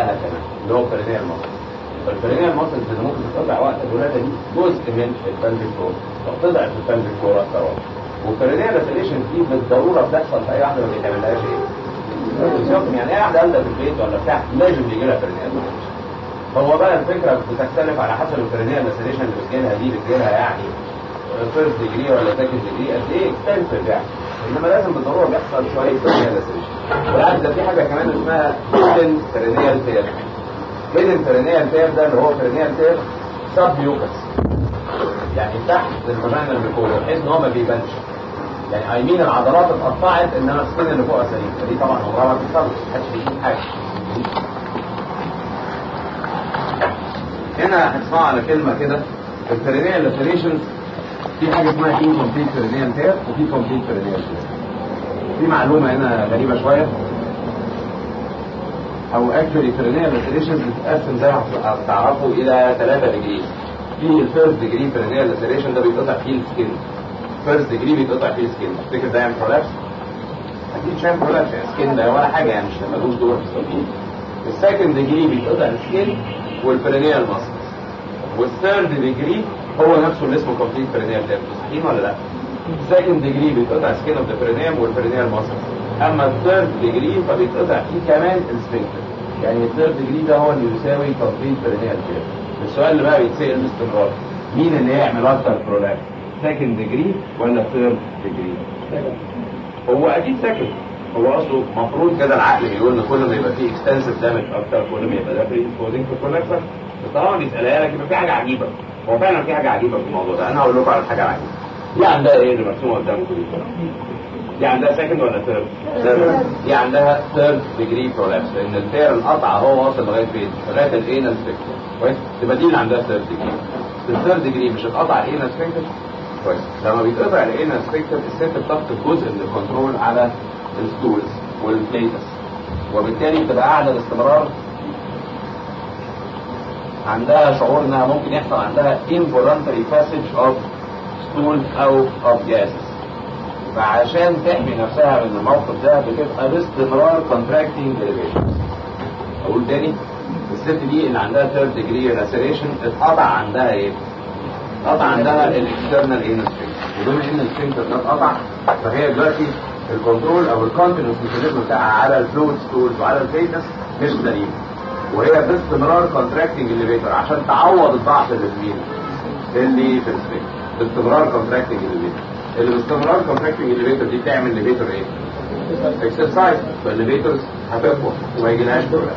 بعدها كمان اللي هو برينيال ماسل فالبرينيال ماسل اللي ممكن تتقطع وقت الولاده دي جزء من البلفيك فلور فبتضعف البلفيك فلور اكتر واكتر والبرينيال لاسيليشن دي بالضروره بتحصل في اي واحده ما بيتعملهاش ايه؟ يعني اي واحده قاعده في البيت ولا بتاع لازم بيجي لها برينيال هو بقى الفكره بتختلف على حسب البرينيال لاسيليشن اللي بتجيلها دي بتجيلها يعني فيرست ديجري ولا سكند ديجري قد ايه اكستنسيف يعني انما لازم بالضروره بيحصل شويه برينيال لاسيليشن بالعكس ده في حاجه كمان اسمها هيدن برينيال تير هيدن برينيال تير ده اللي هو برينيال تير سب يوكس يعني تحت الفاجينا اللي فوق بحيث ان هو ما بيبانش يعني اي مين العضلات اتقطعت انما السكين اللي فوقها سليم فدي طبعا عمرها ما بتحصل محدش بيجيب حاجه هنا هتسمعوا على كلمه كده البرينيال لاسيليشن في حاجه اسمها انكمبليت برينيال تير وفي كومبليت برينيال تير في معلومه هنا غريبه شويه او اكشولي برينيال لاسيليشن بتتقسم زي ما هتعرفوا الى ثلاثه ديجري في الفيرست ديجري برينيال لاسيليشن ده بيتقطع فيه السكين فيرست ديجري بيتقطع فيه السكين تفتكر ده يعمل برولابس اكيد مش هيعمل برولابس يعني السكين ده ولا حاجه يعني مش ملوش دور في السكين السكند ديجري بيتقطع السكين والبرينيال ماسل والثيرد ديجري هو نفسه اللي اسمه كومبليت برينيال تير صحيح ولا لا؟ السكند ديجري بيتقطع سكين اوف ذا برينيال والبرينيال ماسل اما الثيرد ديجري فبيتقطع فيه كمان السفنكتر يعني الثيرد ديجري ده هو اللي يساوي كومبليت برينيال تير السؤال اللي بقى بيتسال باستمرار مين اللي يعمل اكتر برولابس؟ سكند ديجري ولا ثيرد ديجري؟ هو اكيد سكند هو اصله المفروض كده العقل يقول ان كل ما يبقى فيه اكستنسيف دامج اكتر كل ما يبقى ده بري اكسبوزنج في كولابس بس طبعا بيسالها لك يبقى في حاجه عجيبه هو فعلا في حاجه عجيبه في الموضوع ده انا هقول لكم على الحاجه العجيبه دي عندها ايه اللي مرسومه قدامكم دي دي عندها سكند ولا ثيرد؟ دي عندها ثيرد ديجري برولابس لان التير القطع هو واصل لغايه فين؟ لغايه الانال سبيكتر كويس؟ تبقى دي اللي عندها ثيرد ديجري الثيرد ديجري مش اتقطع الانال سبيكتر كويس لما بيتقطع الانال سبيكتر الست بتفقد جزء من الكنترول على الستولز والبليتس وبالتالي بتبقى قاعده باستمرار عندها شعور انها ممكن يحصل عندها involuntary passage of stool او of gases فعشان تحمي نفسها من الموقف ده بتبقى باستمرار contracting elevations اقول تاني الست دي اللي عندها third degree laceration اتقطع عندها ايه؟ اتقطع عندها الاكسترنال انال سفنكتر وبما ان السفنكتر ده اتقطع فهي دلوقتي الكنترول او الكونتينوس ميكانيزم بتاعها على الفلويد ستولز وعلى الفيتس مش سليم وهي باستمرار كونتراكتنج الليفيتر عشان تعوض الضعف اللي في مين؟ اللي في السفنكتر باستمرار كونتراكتنج الليفيتر اللي باستمرار كونتراكتنج الليفيتر دي بتعمل ليفيتر ايه؟ اكسرسايز فالليفيترز هتقوى وما يجيلهاش برولابس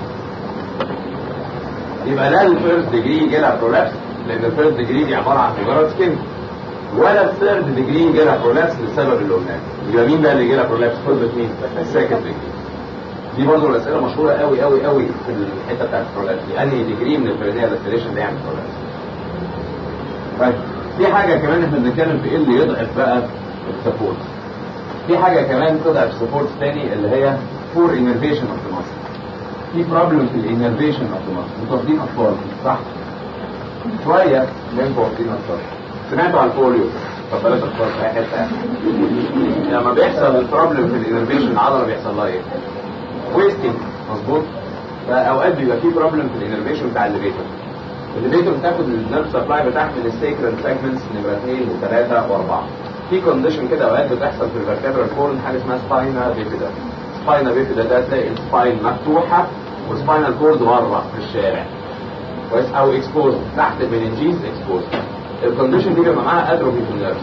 يبقى لا الفيرست ديجري يجي لها برولابس لان الفيرست ديجري دي عباره عن مجرد سكين ولا الثيرد ديجري يجي لها برولابس للسبب اللي قلناه يبقى مين بقى اللي يجي لها برولابس كل مين؟ السكند ديجري دي برضه الاسئله مشهوره قوي قوي قوي في الحته بتاعت البرولابس دي انهي ديجري من الفرينيال اسيليشن ده يعمل برولابس طيب في حاجه كمان احنا بنتكلم في ايه اللي يضعف بقى السبورت في حاجه كمان تضعف السبورت تاني اللي هي فور انرفيشن اوف ذا ماسل في بروبلم في الانرفيشن اوف ذا ماسل انتوا واخدين اطفال صح شويه منكم واخدين اطفال سمعتوا عن البوليو طب بلاش اطفال في اي حته لما بيحصل البروبلم في الانرفيشن العضله بيحصل لها ايه؟ ويستنج مظبوط فاوقات بيبقى في بروبلم في الانرفيشن بتاع الليفيتر الليفيتر بتاخد النيرف سبلاي بتاعك من السيكرال سيجمنتس نمره 2 و3 و4 في كونديشن كده اوقات بتحصل في الفرتبرال كورن حاجه اسمها سباينا بيفيدا سباينا بيفيدا ده تلاقي السباين مفتوحه وسباينال كورد بره في الشارع كويس او اكسبوز تحت المننجيز اكسبوز الكونديشن دي بيبقى معاها اتروفي في النيرف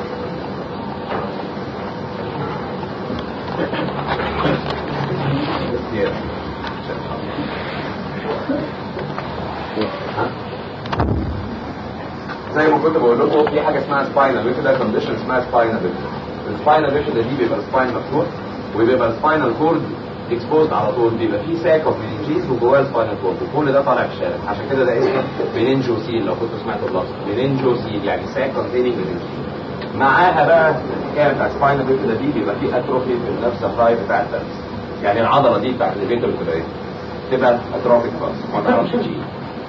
زي ما كنت بقول لكم في حاجه اسمها سباينا بيفيدا كونديشن اسمها سباينا بيفيدا السباينا بيفيدا دي بيبقى السباين مفتوح وبيبقى السباينال كورد اكسبوزد على طول بيبقى في ساك اوف مننجيز وجواه السباينال كورد وكل ده طالع في الشارع عشان كده ده اسمه مننجوسيل لو كنتوا سمعتوا اللفظ مننجوسيل يعني ساك كونتيننج مننجيز معاها بقى الحكايه بتاع سباينال بيفيدا دي بيبقى في اتروفي في النفس سبلاي بتاع الفرس يعني العضله دي بتاعت الليفيتر بتبقى ايه؟ تبقى اتروفيك خالص ما تعرفش تشيل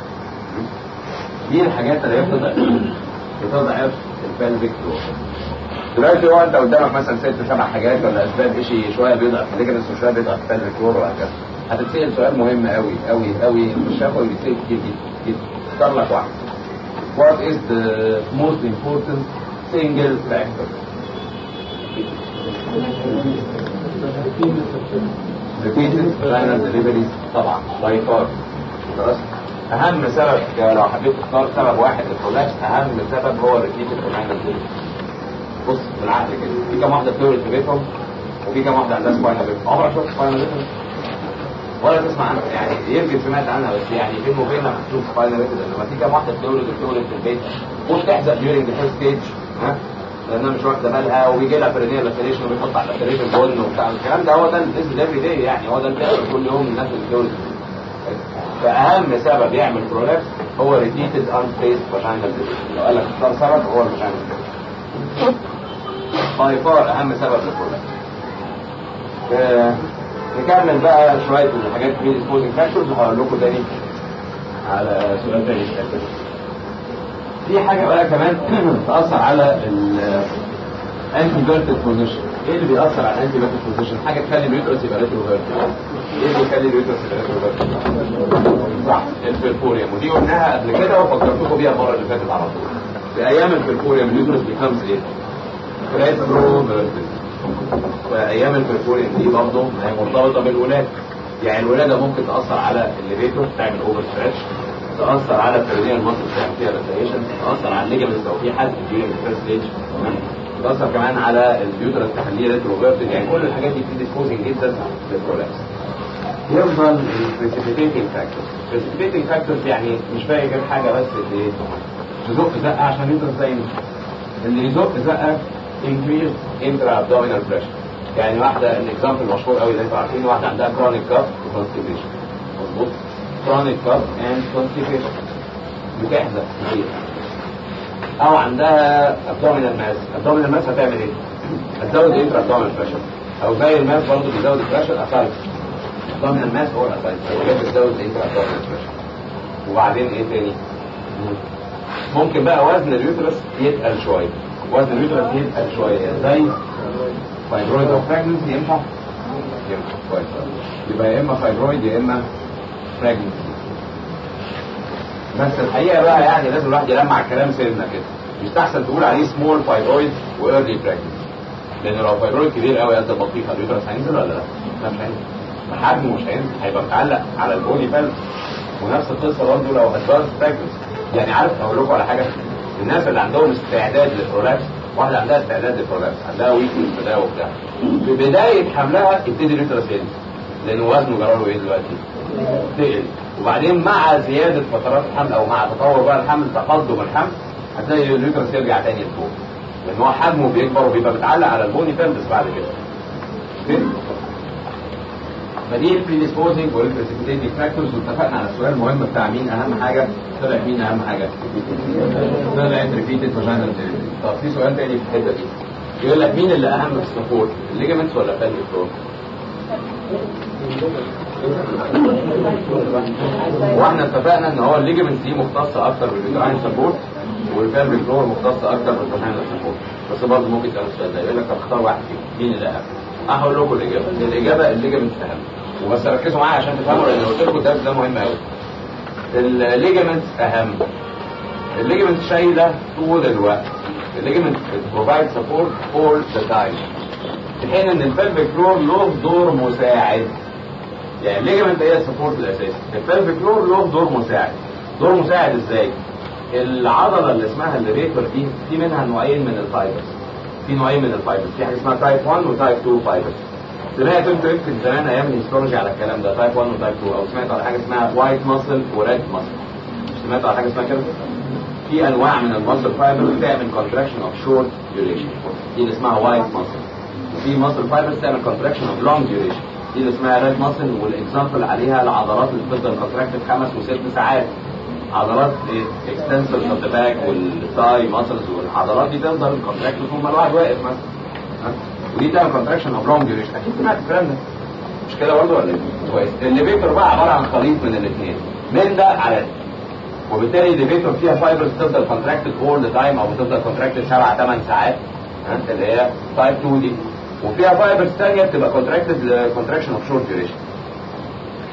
دي الحاجات اللي هي بتضعف بتضعف البلفيك فلور دلوقتي هو انت قدامك مثلا ست سبع حاجات ولا اسباب شيء شويه بيضعف الليجنس وشويه بيضعف البلفيك فلور وهكذا هتتسال سؤال مهم قوي قوي قوي في الشفوي بيتسال كتير جدا اختار لك واحد What is the most important single factor repeated vaginal deliveries طبعا by far خلاص اهم سبب لو حبيت تختار سبب واحد للكولابس اهم سبب هو repeated vaginal deliveries بص بالعقل كده في كام واحده بتولد في بيتهم وفي كام واحده عندها سباينال ريتم عمرك شفت سباينال ريتم ولا تسمع عنها يعني يمكن سمعت عنها بس يعني فين وفين لما تشوف سباينال ريتم لما في كام واحده بتولد بتولد في البيت وبتحزق during the first stage ها لانها مش واخده بالها وبيجي لها برينيال لاتريشن وبيحط على اللاتريشن بن وبتاع الكلام ده هو ده البيزنس افري داي يعني هو ده اللي بيحصل كل يوم الناس اللي بتولد فاهم سبب يعمل برولابس هو ريبيتد ان سبيس فاجينال لو قال لك اختار سبب هو الفاجينال باي فار اهم سبب للبرولابس آه، نكمل بقى شويه من الحاجات في الديسبوزنج فاكتورز وهقول لكم تاني على سؤال تاني في حاجه بقى كمان تاثر على الانتي فيرتد بوزيشن ايه اللي بيأثر على الانتي فيرتد بوزيشن حاجه تخلي اليوترس يبقى ريترو فيرتد ايه اللي يخلي اليوترس يبقى ريترو فيرتد صح الفيرفوريوم ودي قلناها قبل كده وفكرتكم بيها المره اللي فاتت على طول في ايام الفيرفوريوم اليوترس بيكمز ايه ريترو فيرتد وايام الفيرفوريوم دي برضه هي مرتبطه بالولاده يعني الولاده ممكن تاثر على الليفيتو تعمل اوفر ستريتش تاثر على البريديال ماسل تعمل فيها ريتيشن تاثر على الليجمنتس لو في حد في الفيرست ستيج تاثر كمان على اليوترس تخليه ريتروفيرتد يعني كل الحاجات دي ديسبوزنج جدا للبرولابس يفضل البريسيبيتيتنج فاكتورز البريسيبيتنج فاكتورز يعني مش باقي غير حاجه بس اللي تزق زقه عشان اليوترس زي اللي يزق زقه increase intra abdominal pressure يعني واحدة الاكزامبل المشهور قوي اللي انتوا عارفين واحدة عندها chronic cough وconstipation مظبوط chronic cough and constipation بتحزق كتير او عندها abdominal mass abdominal mass هتعمل ايه؟ هتزود intra abdominal pressure او زي الماس برضه بيزود البريشر اسايتس abdominal mass هو الاسايتس هو اللي بتزود intra abdominal pressure وبعدين ايه تاني؟ ممكن بقى وزن اليوترس يتقل شويه وزن اليوترس يتقل شويه زي فايبرويد او براجنسي ينفع؟ ينفع كويس يبقى يا اما فايبرويد يا اما براجنسي بس الحقيقه بقى يعني لازم الواحد يلمع الكلام سنه كده يستحسن تقول عليه سمول فايبرويد وايرلي براجنسي لان لو فايبرويد كبير قوي قد البطيخه اليوترس هينزل ولا لا؟ لا مش هينزل حجمه مش هينزل هيبقى متعلق على البوني فالف ونفس القصه برضه لو ادفانس براجنسي يعني عارف اقول لكم على حاجه الناس اللي عندهم استعداد للبرولابس واحده عندها استعداد للبرولابس عندها ويكنس في ده وبتاع في بدايه حملها يبتدي اليوترس ينزل لان وزنه جراله ايه دلوقتي؟ تقل وبعدين مع زياده فترات الحمل او مع تطور بقى الحمل تقدم الحمل هتلاقي اليوترس يرجع تاني لفوق لان هو حجمه بيكبر وبيبقى متعلق على البوني فيلبس بعد كده فين؟ فدي البريديسبوزنج والبريسيبيتيتنج فاكتورز واتفقنا على السؤال المهم بتاع مين اهم حاجه طلع مين اهم حاجه طلع ريبيتد فاجينال طب في سؤال تاني في الحته دي يقول لك مين اللي اهم في السبورت الليجمنتس ولا فالي فلور واحنا اتفقنا ان هو الليجمنتس دي مختصه اكتر بالفيتراين سبورت والفالي فلور مختصه اكتر بالفاجينال سبورت بس برضه ممكن تسال السؤال ده يقول لك طب اختار واحد فيهم مين اللي اهم هقول لكم الاجابه الاجابه الليجمنت اهم وبس ركزوا معايا عشان تفهموا لان قلت لكم الدرس ده مهم قوي الليجمنت اهم الليجمنت شايله طول الوقت الليجمنت بروفايد سبورت اول ذا تايم في حين ان البلفيك فلور له دور مساعد يعني الليجمنت هي السبورت الاساسي البلفيك فلور له دور مساعد دور مساعد ازاي العضله اللي اسمها الليفيتور دي في منها نوعين من الفايبرز في نوعين من الفايبرز في حاجه اسمها تايب 1 وتايب 2 فايبرز سمعت انتوا يمكن زمان ايام الهيستولوجي على الكلام ده تايب 1 وتايب 2 او سمعت على حاجه اسمها وايت ماسل وريد ماسل سمعت على حاجه اسمها كده في انواع من الماسل فايبرز بتعمل كونتراكشن اوف شورت ديوريشن دي اللي اسمها وايت ماسل وفي ماسل فايبرز تعمل كونتراكشن اوف لونج ديوريشن دي اللي اسمها ريد ماسل والاكزامبل عليها العضلات اللي بتفضل كونتراكتد خمس وست ساعات عضلات اكستنسورز اوف ذا باك والثاي ماسلز والعضلات دي تفضل كونتراكتد طول ما الواحد واقف مثلا ودي تعمل كونتراكشن اوف لونج ديوريشن اكيد سمعت الكلام ده مش كده برضه ولا ايه؟ كويس الليفيتور بقى عباره عن خليط من الاثنين من ده على ده وبالتالي الليفيتور فيها فايبرز تفضل كونتراكتد اول ذا تايم او بتفضل كونتراكتد سبع ثمان ساعات اللي هي تايب 2 دي وفيها فايبرز ثانيه بتبقى كونتراكتد كونتراكشن اوف شورت ديوريشن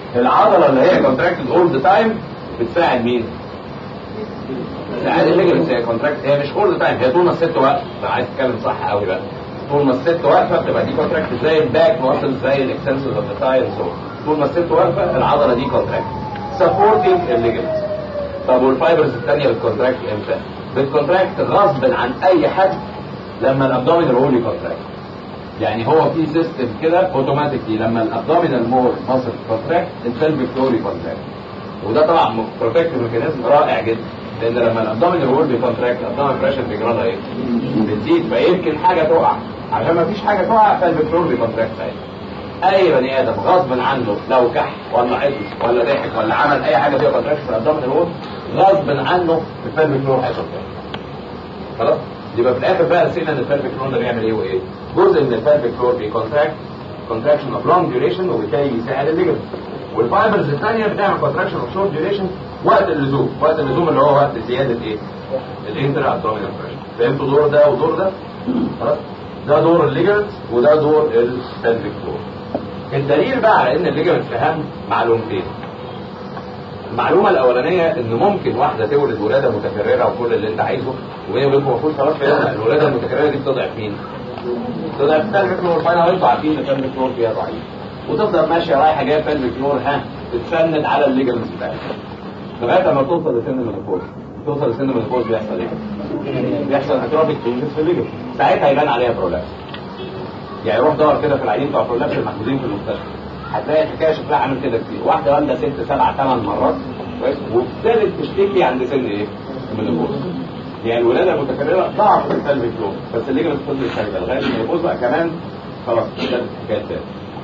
العضله اللي هي كونتراكتد اول ذا تايم بتساعد مين؟ بتساعد الليجمنتس هي كونتراكت هي مش اول ذا تايم هي طول ما الست واقفه لو عايز تتكلم صح قوي بقى طول ما الست واقفه بتبقى دي كونتراكت زي الباك ماسل زي الاكستنسورز اوف ذا تاي طول ما الست واقفه العضله دي كونتراكت سبورتنج الليجمنتس طب والفايبرز الثانيه بتكونتراكت امتى؟ بتكونتراكت غصب عن اي حد لما الابدومينال وول يكونتراكت يعني هو في سيستم كده اوتوماتيكلي لما الابدومينال مور ماسل كونتراكت السلفيك فلور يكونتراكت وده طبعا بروتكتيف ميكانيزم رائع جدا لان لما الابدومينال وول بيكونتراكت الابدومينال بريشر بيجرى لها ايه؟ بتزيد فيمكن حاجه تقع عشان ما فيش حاجه تقع فالفيك فلور بيكونتراكت اي بني ادم غصب عنه لو كح ولا عطس ولا ضحك ولا عمل اي حاجه فيها كونتراكشن في الابدومينال وول غصب عنه الفالفيك فلور هيكونتراكت خلاص يبقى في الاخر بقى نسينا ان الفالفيك فلور ده بيعمل ايه وايه جزء من الفالفيك فلور بيكونتراكت كونتراكشن اوف لونج ديوريشن وبالتالي بيساعد الليجمنت والفايبرز الثانيه بتعمل كونتراكشن اوف شورت ديوريشن وقت اللزوم وقت اللزوم اللي هو وقت زياده ايه الانتر ابدومينال بريشر فهمتوا دور ده ودور ده خلاص ده دور الليجمنت وده دور الفالفيك فلور الدليل بقى على ان الليجمنت اهم معلومتين المعلومه الاولانيه ان ممكن واحده تولد ولاده متكرره وكل اللي انت عايزه وبيني وبينكم المفروض خلاص فهمنا الولاده المتكرره دي بتضعف مين؟ بتضعف الفالفيك فلور فانا انتوا عارفين ان الفالفيك فلور فيها ضعيف وتفضل ماشيه رايحه جايه فالفيك فلور ها تتسند على الليجمنت بتاعتها لغايه لما توصل لسن المينوبوز توصل لسن المينوبوز بيحصل ايه؟ بيحصل اتروبيك تشينجز في الليجمنت ساعتها يبان عليها برولابس يعني روح دور كده في العيانين بتوع برولابس المحجوزين في المستشفى هتلاقي الحكايه شكلها عامل كده كتير واحده والده ست سبع ثمان مرات كويس وابتدت تشتكي عند سن ايه؟ المينوبوز يعني الولاده المتكرره ضعف الفالفيك فلور بس الليجمنت فضل سايبه لغايه المينوبوز بقى كمان خلاص كده الحكايه تاني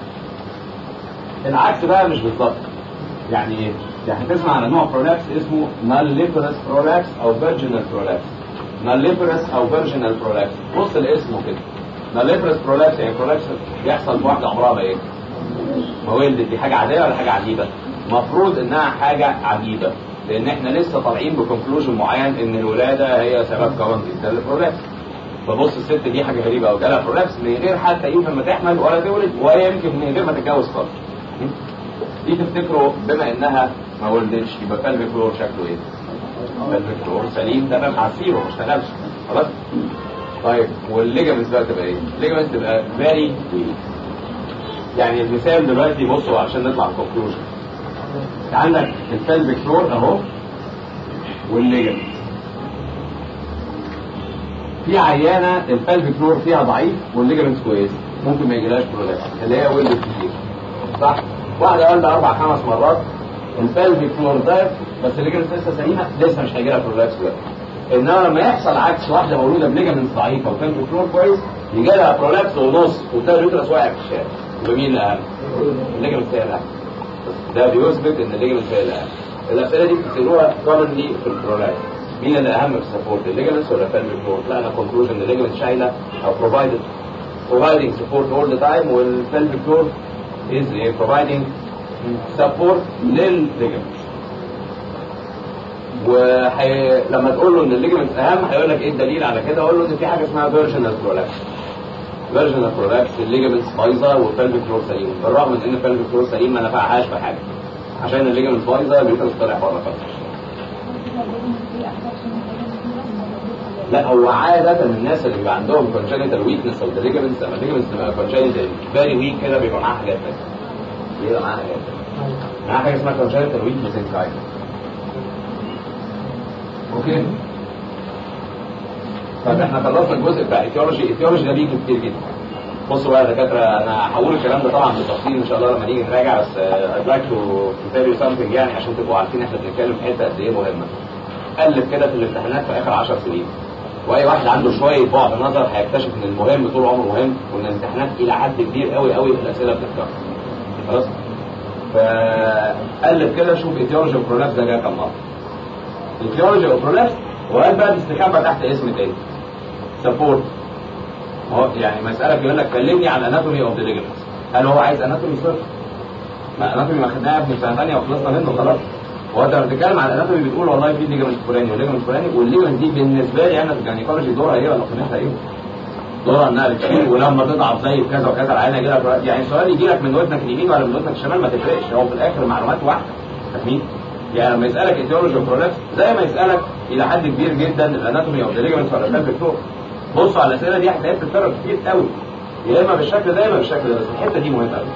العكس بقى مش بالظبط يعني ايه؟ يعني هتسمع على نوع برولابس اسمه ناليبرس برولابس او فيرجينال برولابس ناليبرس او فيرجينال برولابس بص لاسمه كده ناليبرس برولابس يعني برولابس بيحصل في واحده عمرها ايه؟ ما ولدت دي حاجه عاديه ولا حاجه عجيبه؟ المفروض انها حاجه عجيبه لان احنا لسه طالعين بكونكلوجن معين ان الولاده هي سبب كون جدا للبرولابس فبص الست دي حاجه غريبه قوي جالها برولابس من غير حتى يمكن ما تحمل ولا تولد ولا يمكن من غير ما تتجوز خالص دي تفتكروا بما انها ما ولدتش يبقى فالفيك فلور شكله ايه؟ فالفيك فلور سليم تمام عسير وما اشتغلش خلاص؟ طيب والليجمنتس بقى تبقى ايه؟ الليجمنتس تبقى فيري ويك يعني المثال دلوقتي بصوا عشان نطلع الكونكلوجن عندك الفالفيك فلور اهو والليجمنت في عيانه الفالفيك فلور فيها ضعيف والليجمنت كويس ممكن ما يجيلهاش برولابس اللي هي ولدت كتير صح؟ واحده والده اربع خمس مرات الفالفيك فلور ضعف بس الليجمنت لسه سليمه لسه مش هيجي لها برولابس دلوقتي انما لما يحصل عكس واحده مولوده بليجمنت ضعيفه وفالفيك فلور كويس يجي لها برولابس ونص وتلاقي اليوترس واقع في الشارع يبقى مين الاهم؟ الليجمنت هي الاهم ده بيثبت ان الليجمنت هي الاهم الاسئله دي بتسالوها كومنلي في البرولابس مين اللي اهم في السبورت الليجمنتس ولا الفالفيك فلور؟ طلعنا كونكلوجن ان الليجمنت شايله او بروفايدد providing support all the time والفالفيك فلور is providing support للليجمنت وحي... لما تقول له ان الليجمنت اهم هيقول لك ايه الدليل على كده اقول له ان في حاجه اسمها فيرجنال برولابس فيرجنال برولابس الليجمنتس بايظه والفالفيك فلور سليم بالرغم من ان الفالفيك فلور سليم ما نفعهاش في حاجه عشان الليجمنت بايظه اليوترس طالع بره خالص لا هو عادة الناس اللي بيبقى عندهم congenital weakness of the ligaments لما الليجمنتس تبقى congenital very weak كده بيبقى معاها حاجات تانية بيبقى معاها حاجات تانية معاها حاجة اسمها congenital weakness inside اوكي طيب احنا خلصنا الجزء بتاع ايتيولوجي ايتيولوجي ده بيجي كتير جدا بصوا بقى يا دكاتره انا هقول الكلام ده طبعا بالتفصيل ان شاء الله لما نيجي نراجع بس I'd like to tell you something يعني عشان تبقوا عارفين احنا بنتكلم في حته قد ايه مهمه قلب كده في الامتحانات في اخر 10 سنين واي واحد عنده شويه بعد نظر هيكتشف ان المهم طول عمره مهم وان الامتحانات الى حد كبير قوي قوي الاسئله بتتكرر خلاص فقلب كده شوف ايتيولوجي وبرولابس ده جاي كام مره ايتيولوجي وبرولابس وقال بقى تستخبى تحت اسم تاني سبورت هو يعني مسألة يقول لك كلمني عن اناتومي اوف ذا ليجمنتس هل هو عايز اناتومي صفر؟ ما اناتومي ما خدناها في سنة ثانية وخلصنا منه خلاص هو انت لما بتتكلم عن الاناتومي بتقول والله في ليجمنت فلاني وليجمنت فلاني والليجمنت دي بالنسبة لي انا في الجانيكولوجي دورها ايه ولا قيمتها ايه؟ دورها انها بتشيل ولما تضعف زي كذا وكذا العينه يجي لك يعني السؤال يجي لك من ودنك اليمين ولا من ودنك الشمال ما تفرقش هو في الاخر معلومات واحده فاهمين؟ يعني لما يسالك ايتيولوجي وبرولابس زي ما يسالك الى حد كبير جدا الاناتومي اوف ذا ليجمنتس ولا البلفيك فلور بصوا على الاسئله دي هتلاقيها بتتكرر كتير قوي يا اما بالشكل ده يا اما بالشكل ده بس الحته دي مهمه قوي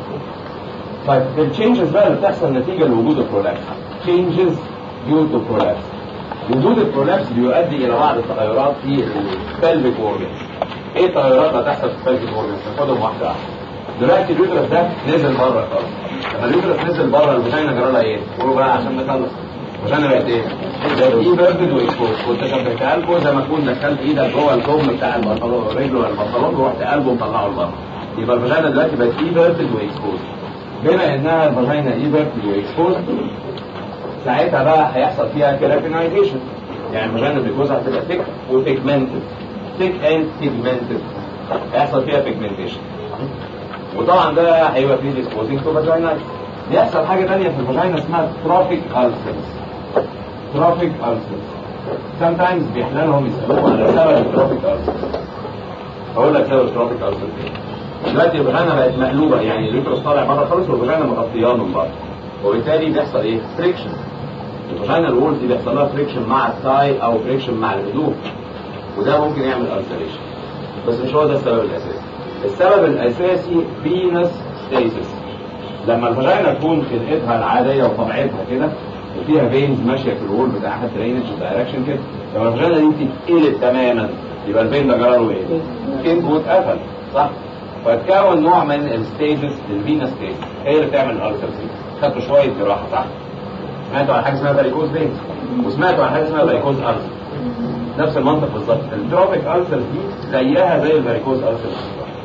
طيب التشينجز بقى اللي بتحصل نتيجه لوجود البرولابس تشينجز ديو تو برولابس وجود البرولابس بيؤدي الى بعض التغيرات في البلفيك اورجن ايه التغيرات اللي هتحصل في البلفيك اورجن ناخدهم واحده واحده دلوقتي اليوترس ده نزل بره خالص لما اليوترس نزل بره الفاجينا جرى لها ايه؟ قولوا بقى عشان نخلص الفاجينا بقت ايه؟ بقت ايه بيردد واكسبوز كنت شبهتها لكم زي ما تكون دخلت ايدك جوه الكم بتاع البنطلون رجله ولا البنطلون ورحت قلبه مطلعه لبره يبقى الفاجينا دلوقتي بقت ايه بيردد واكسبوز بما انها الفاجينا ايه بيردد واكسبوز ساعتها بقى هيحصل فيها كيراتينايزيشن يعني الفاجينا بيكوز هتبقى ثيك وبيجمنتد ثيك اند بيجمنتد هيحصل فيها بيجمنتيشن وطبعا ده هيبقى فيه ديسبوزنج تو فاجينا بيحصل حاجه ثانيه في الفاجينا اسمها تروفيك ألسرز تروفيك ألسرز sometimes بيحللهم يسالوهم على سبب التروفيك ألسرز اقول لك سبب التروفيك ألسرز ايه دلوقتي الفاجينا بقت مقلوبه يعني اليوترس طالع بره خالص والفاجينا مغطياه من بره وبالتالي بيحصل ايه؟ فريكشن الفاجينا الوول دي بيحصل لها فريكشن مع الثاي او فريكشن مع الهدوء وده ممكن يعمل ألسريشن بس مش هو ده السبب الاساسي السبب الاساسي فينس ستيسس لما الفاجينا تكون خلقتها العاديه وطبيعتها كده وفيها فينز ماشيه في الوول بتاعها درينج دايركشن كده لما الفاجينا دي تتقلب تماما يبقى الفين ده جراله ايه؟ انبوت قفل صح؟ فتكون نوع من الستيجز الفينس ستيجز هي اللي بتعمل الالسرز خدتوا شويه جراحه صح؟ سمعتوا عن حاجه اسمها فاريكوز فينز وسمعتوا عن حاجه اسمها فاريكوز ألسر نفس المنطق بالظبط التروبيك ألسرز دي زيها زي الفاريكوز ألسرز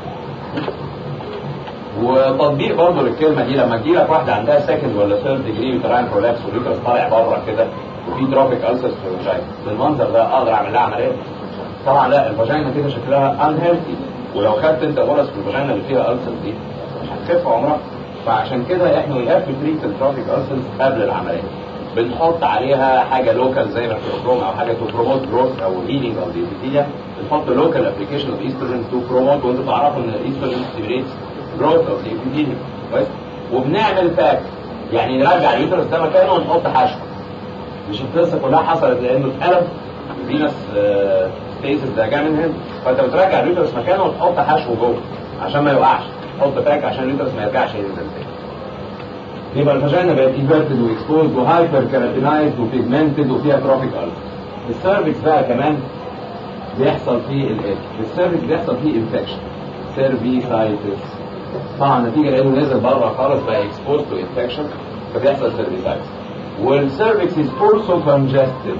وتطبيق برضه للكلمه دي لما تجي لك واحده عندها سكند ولا ثيرد ديجري يوتراين برولابس واليوترس طالع بره كده وفي تروبيك ألسرز في الفاجينا بالمنظر ده اقدر اعمل لها عمليه طبعا لا الفاجينا كده شكلها انهيلثي ولو خدت انت غرز في الفاجينا اللي فيها ألسرز دي مش هتخف عمرها فعشان كده احنا وي هاف تو تريت التروبيك ألسرز قبل العمليه بنحط عليها حاجه لوكال زي ما بتقول او حاجه تو بروموت جروث او هيلينج او دي بنحط لوكال ابلكيشن اوف ايستروجين تو بروموت وانتوا تعرفوا ان الايستروجين ستيميليتس جروث اوف دي كويس وبنعمل باك يعني نرجع اليوترس ده مكانه ونحط حشو مش القصه كلها حصلت لانه اتقلب فينس ستيسس ده جاي من هنا فانت بترجع اليوترس مكانه وتحط حشو جوه عشان ما يوقعش تحط باك عشان اليوترس ما يرجعش ينزل تاني يبقى الفاجينا بقت ايفيرتد واكسبوزد وهايبر كيراتينايزد وبيجمنتد وفيها تروفيك ألسر السيرفكس بقى كمان بيحصل فيه الايه؟ السيرفكس بيحصل فيه انفكشن سيرفيسايتس طبعا نتيجه لانه نزل بره خالص بقى اكسبوز تو انفكشن فبيحصل سيرفيسايتس والسيرفكس از اولسو كونجستد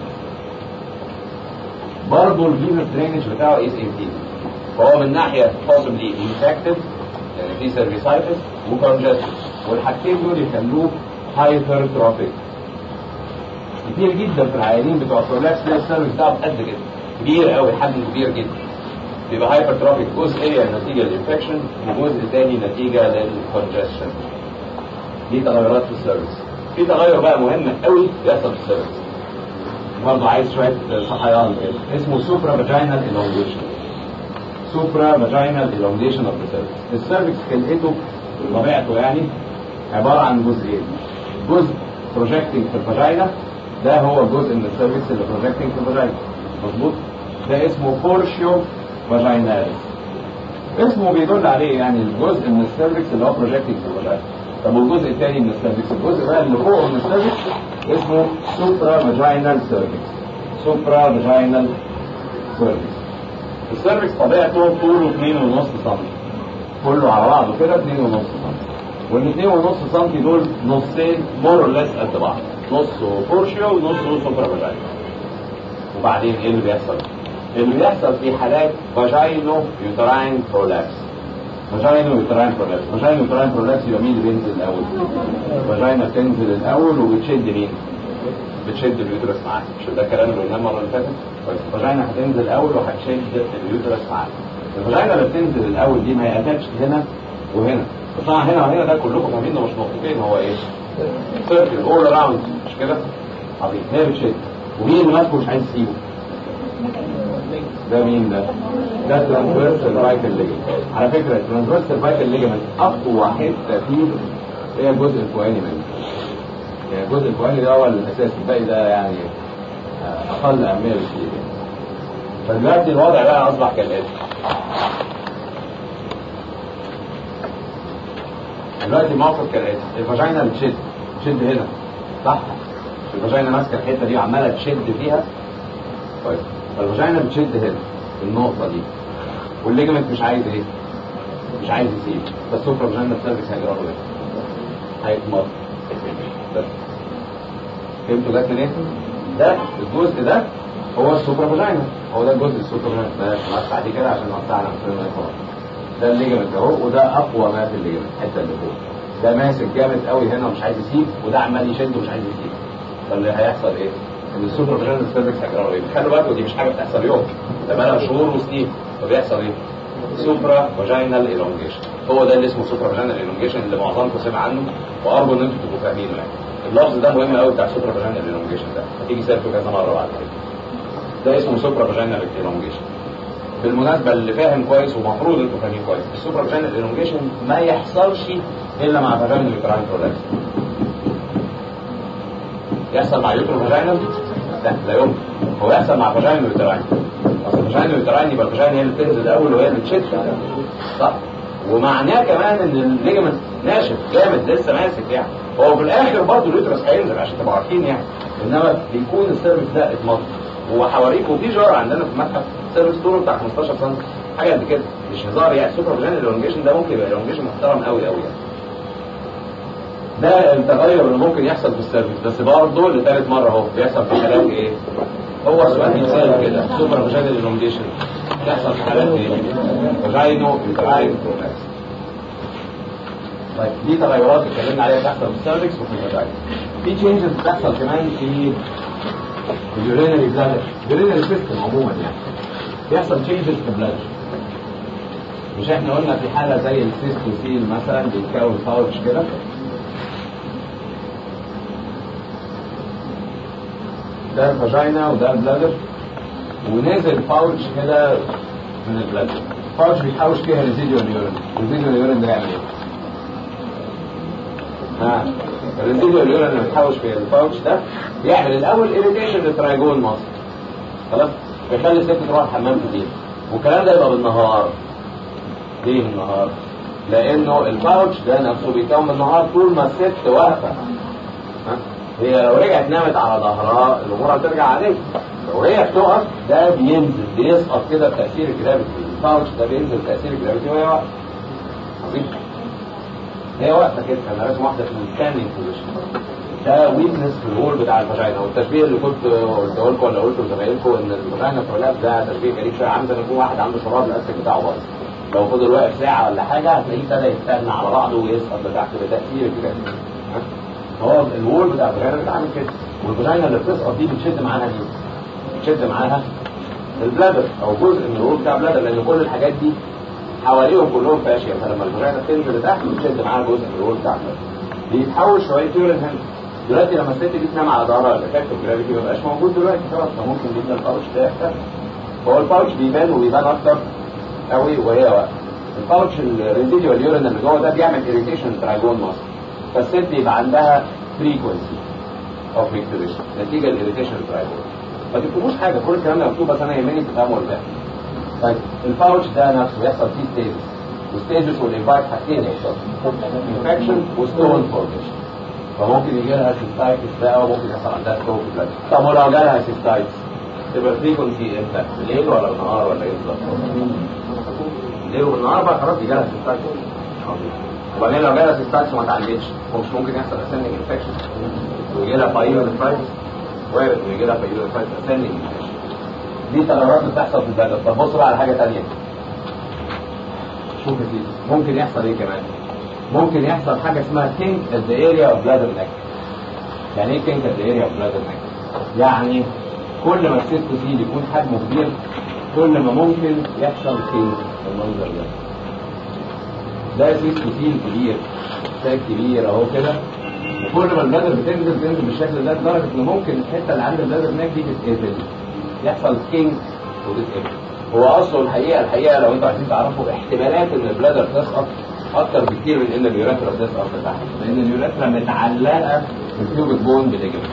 برضه الفينس درينج بتاعه از امبيد فهو من ناحيه possibly infected يعني في سيرفيسايتس وكونجستد والحاجتين دول يخلوه هايبرتروفيك كتير جدا في العيانين بتوع البرولابس تلاقي السيرفكس بتاعه قد كده كبير قوي حجم كبير جدا بيبقى هايبرتروفيك جزئيه نتيجه للانفكشن وجزء تاني نتيجه للكونجستشن دي تغيرات في السيرفكس في تغير بقى مهم قوي بيحصل في السيرفكس برضه عايز شويه صحيان كده اسمه سوبرا فاجينال elongation سوبرا فاجينال elongation اوف ذا سيرفكس السيرفكس خلقته طبيعته يعني عباره عن جزئين جزء بروجكتنج في الفاجينا ده هو الجزء من السيرفكس اللي بروجكتنج في الفاجينا مظبوط ده اسمه فورشيو فاجيناليس اسمه بيدل عليه يعني الجزء من السيرفكس اللي هو بروجكتنج في الفاجينا طب والجزء الثاني من السيرفكس الجزء بقى اللي فوق من السيرفكس اسمه سوبرا فاجينال سيرفكس سوبرا فاجينال سيرفكس السيرفكس طبيعته طوله 2.5 سم كله على بعضه كده 2.5 سم والاثنين ونص سم دول نصين مور اور ليس قد بعض نص فورشيو ونص سوبرا فاجينال وبعدين ايه اللي بيحصل؟ اللي بيحصل في حالات فاجينو يوتراين برولابس فاجينو يوتراين برولابس فاجينو يوتراين برولابس يبقى مين اللي بينزل الاول؟ فاجينا بتنزل الاول وبتشد مين؟ بتشد اليوترس معاها مش ده الكلام اللي قلناه المره اللي فاتت؟ طيب الفاجينا هتنزل الاول وهتشد اليوترس معاها الفاجينا اللي بتنزل الاول دي ما هي اتاتش هنا وهنا بس طبعا هنا وهنا ده كلكم فاهمين مش نقطتين هو ايه؟ سيركل اول اراوند مش كده؟ عظيم هي بتشد ومين اللي ماسكه مش عايز يسيبه؟ ده مين ده؟ ده ترانسفيرس سيرفايكال ليجمنت على فكره الترانسفيرس سيرفايكال ليجمنت اقوى حته فيه هي الجزء الفوقاني منه يعني الجزء الفوقاني ده هو الاساس الباقي ده يعني اقل اهميه بكتير يعني فدلوقتي الوضع بقى اصبح كالاتي دلوقتي الموقف كالاتي الفاجينا بتشد بتشد هنا صح الفاجينا ماسكه الحته دي وعماله تشد فيها طيب فالفاجينا بتشد هنا النقطه دي والليجمنت مش عايز ايه مش عايز يسيب بس سوبرا فاجينا السيرفكس هيجرى له ايه هيتمط بس فهمتوا جت منين؟ ده الجزء ده هو السوبرا فاجينا هو ده الجزء السوبرا فاجينا بلاش خلاص بعد كده عشان نقطعنا مثلا ده الليجمنت اهو وده اقوى ما في الليجمنت الحته اللي فوق ده ماسك جامد قوي هنا ومش عايز يسيب وده عمال يشد ومش عايز يسيب فاللي هيحصل ايه؟ ان السوبر فاجينال سيرفكس هيجرى ايه؟ خلوا بالكم دي مش حاجه بتحصل يوم ده بقى شهور وسنين فبيحصل ايه؟ سوبرا فاجينال ايلونجيشن هو ده اللي اسمه سوبرا فاجينال ايلونجيشن اللي معظمكم سمع عنه وارجو ان انتم تبقوا فاهمينه يعني اللفظ ده مهم قوي بتاع سوبرا فاجينال ايلونجيشن ده هتيجي سيرته كذا مره بعد كده ده اسمه سوبرا فاجينال ايلونجيشن بالمناسبه اللي فاهم كويس ومفروض انتوا فاهمين كويس السوبرا فاجينال ايلونجيشن ما يحصلش الا مع فاجينال يوتراين برولابس يحصل مع يوترو فاجينال لا لا يمكن هو يحصل مع فاجينال يوتراين اصل فاجينال يوتراين يبقى الفاجينال هي اللي بتنزل الاول وهي اللي بتشد صح ومعناه كمان ان الليجمنت ناشف جامد لسه ماسك يعني هو في الاخر برضه اليوترس هينزل عشان تبقوا عارفين يعني انما بيكون السيرفكس ده اتمط وحواليكوا في جار عندنا في المتحف سيرفكس طوله بتاع 15 سم حاجه قد كده مش هزار يعني سوبر فاجينال ايلونجيشن ده ممكن يبقى ايلونجيشن محترم قوي قوي يعني ده التغير اللي ممكن يحصل في السيرفيس بس برضه لثالث مره اهو بيحصل في حالات ايه؟ هو سؤال بيتسال كده سوبر فاجينال ايلونجيشن بيحصل في حالات ايه؟ فاجينو فاجينو بروماكس طيب دي تغيرات اتكلمنا عليها بتحصل في السيرفكس وفي الفاجينا في تشينجز بتحصل كمان في اليورينري بلادر اليورينري سيستم عموما يعني بيحصل تشينجز في البلادر مش احنا قلنا في حاله زي السيستوسيل مثلا بيتكون باوتش كده ده الفاجينا وده البلادر ونازل باوتش كده من البلادر باوتش بيتحوش فيها ريزيديوال يورين الريزيديوال يورين ده يعمل ايه؟ ها الريزيديوال يورين اللي بيتحوش في الباوتش ده بيعمل الاول اريتيشن للترايجون ماسل خلاص بيخلي الست تروح الحمام كتير والكلام ده يبقى بالنهار ليه بالنهار؟ لانه الباوتش ده نفسه بيكون بالنهار طول ما الست واقفه ها؟ هي لو رجعت نامت على ظهرها الامور هترجع عليه لو هي بتقف ده بينزل بيسقط كده بتاثير الجرافيتي الباوتش ده بينزل تاثير الجرافيتي وهي واقفه عظيم هي واقفه كده انا راسم واحده في الستاندنج بوزيشن ده ويكنس في الهول بتاع الفاجينا والتشبيه اللي كنت قلته لكم ولا قلته لزمايلكم ان الفاجينا برولاب ده تشبيه غريب شويه عامل زي ما يكون واحد عنده شراب الاستك بتاعه بايظ لو فضل واقف ساعه ولا حاجه هتلاقيه ابتدى يتنى على بعضه ويسقط لتحت بتاثير الجرافيتي هو الوول بتاع الفاجينا بتعمل كده والفاجينا اللي بتسقط دي بتشد معاها مين؟ بتشد معاها البلادر او جزء من الوول بتاع البلادر لان كل الحاجات دي حواليهم كلهم فاشيه فلما الفاجينا تنزل لتحت بتشد معاها جزء من الوول بتاع البلادر بيتحول شويه يورين هنا دلوقتي لما الست دي تنام على ظهرها الافكت الجرافيتي ما بقاش موجود دلوقتي خلاص فممكن جدا الباوتش ده يختفي فهو الباوتش بيبان وبيبان اكتر قوي وهي واقفه الباوتش الريزيديوال يورين اللي جوه ده بيعمل اريتيشن ترايجون ماسل فالست يبقى عندها فريكونسي اوف ريكتوريشن نتيجه الاريتيشن ترايجون ما تكتبوش حاجه كل الكلام ده مكتوب بس انا يهمني تفهموا الباقي طيب الباوتش ده نفسه بيحصل فيه ستيجز والستيجز والانفايت حاجتين يحصلوا انفكشن وستون فورميشن فممكن يجي لها سيستايتس بقى وممكن يحصل عندها ستون في البلد طب ولو جالها سيستايتس تبقى فريكونسي امتى؟ بالليل ولا بالنهار ولا ايه بالظبط؟ بالليل وبالنهار بقى خلاص يجي لها سيستايتس وبعدين لو جالها سيستايتس وما اتعالجتش هو مش ممكن يحصل اسندنج انفكشن ويجي لها بايلونفرايتس وارد ويجي لها بايلونفرايتس اسندنج انفكشن دي تغيرات بتحصل في البلد طب بص بقى على حاجه ثانيه شوف دي ممكن يحصل ايه كمان ممكن يحصل حاجه اسمها كينك at the area of bladder neck يعني ايه كينك at the area of bladder neck يعني كل ما السيستوسيل يكون حجمه كبير كل ما ممكن يحصل كينك بالمنظر ده ده سيستوسيل كبير ساك كبير اهو كده وكل ما البلادر بتنزل تنزل بالشكل ده لدرجه ان ممكن الحته اللي عند البلادر ناك دي تتقفل يحصل كينك وتتقفل هو اصله الحقيقه الحقيقه لو انتوا عايزين تعرفوا احتمالات ان البلادر تسقط اكتر بكتير من ان اليوريثرا تسقط تحت لان اليوريثرا متعلقه بالكيوبيك بون بليجمنت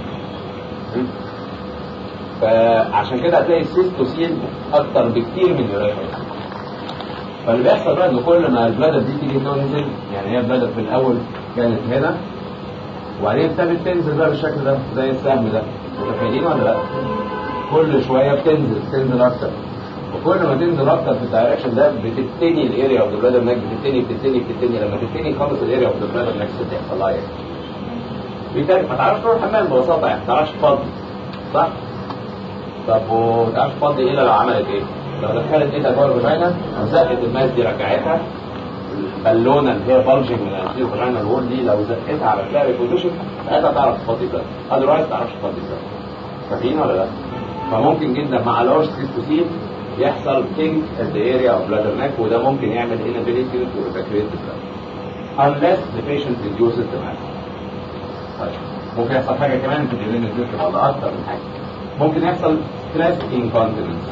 فعشان كده هتلاقي السيستوسين اكتر بكتير من اليوريثرا فاللي بيحصل بقى ان كل ما البلادر دي تيجي تنزل يعني هي البلادر في الاول كانت هنا وبعدين ابتدت تنزل بقى بالشكل ده زي السهم ده متخيلين ولا لا؟ كل شويه بتنزل تنزل اكتر وكل ما تنزل اكتر في الدايركشن ده بتتني الاريا اوف ذا بلادر نيك بتتني بتتني بتتني لما تتني خالص الاريا اوف ذا بلادر نيك بتحصل لها ايه؟ بالتالي ما تعرفش تروح الحمام ببساطه يعني ما تعرفش تفضي صح؟ طب وما تعرفش تفضي الا لو عملت ايه؟ لو دخلت ايدها جوه الفاجينا وزقت الماس دي رجعتها البالونه اللي هي بلجنج من الانتيرو فاجينال وول دي لو زقتها على كلاري بوزيشن ساعتها تعرف تفضي ده اذروايز ما تعرفش تفضي ده فاهمين ولا لا؟ فممكن جدا مع لارج سيستوسين يحصل كينج at the area of bladder neck وده ممكن يعمل inability to evacuate the blood unless the patient reduces the mass طيب ممكن يحصل حاجة كمان في اليورين الديوتر ولا أكتر من حاجة ممكن يحصل stress incontinence